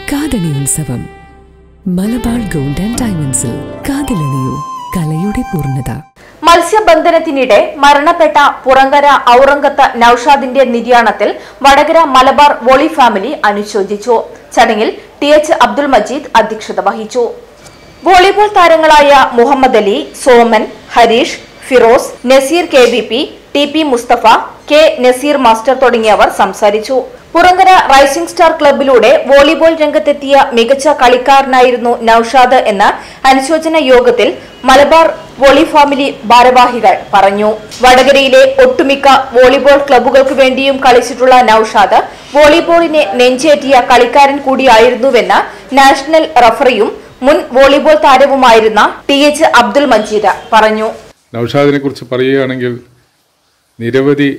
കാതണി ഉത്സവം Malabar gold and ഡയമണ്ട്സിൽ കാതിലണിയൂ കലയുടെ പൂർണ്ണത മത്സ്യബന്ധനത്തിനിടെ മരണപ്പെട്ട പുറങ്കര ഔറംഗത്ത് നൌഷാദിന്റെ നിര്യാണത്തിൽ വടകര മലബാർ വോളി ഫാമിലി അനുശോചിച്ചു ചടങ്ങിൽ ടി എച്ച് അബ്ദുൾ മജീദ് അധ്യക്ഷത വഹിച്ചു വോളിബോൾ താരങ്ങളായ Muhammad Ali Soman Harish Firoz Naseer K V P T P Mustafa K Naseer master തുടങ്ങിയവർ സംസാരിച്ചു പുറങ്കര റൈസിംഗ് സ്റ്റാർ ക്ലബിലൂടെ വോളിബോൾ രംഗത്തെത്തിയ മികച്ച കളിക്കാരനായിരുന്നു നൌഷാദ് എന്ന അനുശോചന യോഗത്തിൽ മലബാർ വോളി ഫാമിലി ഭാരവാഹികൾ പറഞ്ഞു വടകരയിലെ ഒട്ടുമിക്ക വോളിബോൾ ക്ലബ്ബുകൾക്ക് വേണ്ടിയും കളിച്ചിട്ടുള്ള നൌഷാദ് വോളിബോളിനെ നെഞ്ചേറ്റിയ കളിക്കാരൻ കൂടിയായിരുന്നുവെന്ന് നാഷണൽ റഫറിയും മുൻ വോളിബോൾ താരവുമായിരുന്ന ടി എച്ച് അബ്ദുൾ മജീദ് പറഞ്ഞു നൌഷാദിനെ കുറിച്ച് പറയുകയാണെങ്കിൽ നിരവധി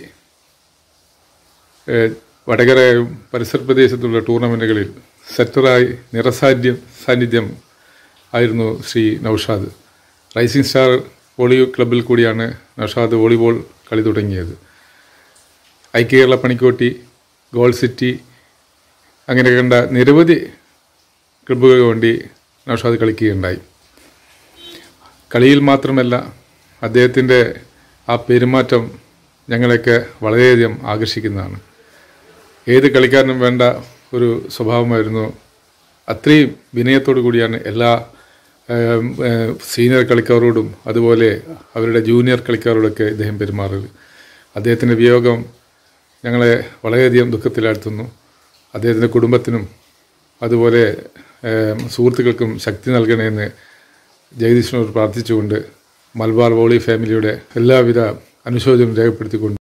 ഏഹ്, വടകരയും പരിസര പ്രദേശത്തുള്ള ടൂർണമെൻറ്റുകളിൽ സെറ്ററായി നിറസാന്നിധ്യം സാന്നിധ്യം ആയിരുന്നു Shri Noushad rising star volley ക്ലബിൽ കൂടിയാണ് നൌഷാദ് വോളിബോൾ കളി തുടങ്ങിയത് ഐക്യ കേരള പണിക്കോട്ടി ഗോൾ സിറ്റി അങ്ങനെ കണ്ട നിരവധി ക്ലബ്ബുകൾക്ക് വേണ്ടി നൌഷാദ് കളിക്കുകയുണ്ടായി കളിയിൽ മാത്രമല്ല അദ്ദേഹത്തിൻ്റെ ആ പെരുമാറ്റം ഞങ്ങളെയൊക്കെ വളരെയധികം ആകർഷിക്കുന്നതാണ് ഏത് കളിക്കാരനും വേണ്ട ഒരു സ്വഭാവമായിരുന്നു അത്രയും വിനയത്തോടു കൂടിയാണ് എല്ലാ ഏം, ഏ, സീനിയർ കളിക്കാരോടും അതുപോലെ അവരുടെ ജൂനിയർ കളിക്കാരോടൊക്കെ ഇദ്ദേഹം പെരുമാറൽ അദ്ദേഹത്തിൻ്റെ വിയോഗം ഞങ്ങളെ വളരെയധികം ദുഃഖത്തിലാഴ്ത്തുന്നു അദ്ദേഹത്തിൻ്റെ കുടുംബത്തിനും അതുപോലെ ഏം, സുഹൃത്തുക്കൾക്കും ശക്തി നൽകണമെന്ന് ജഗദീഷിനോട് പ്രാർത്ഥിച്ചുകൊണ്ട് മലബാർ വോളി ഫാമിലിയുടെ എല്ലാവിധ അനുശോചനം രേഖപ്പെടുത്തിക്കൊണ്ട്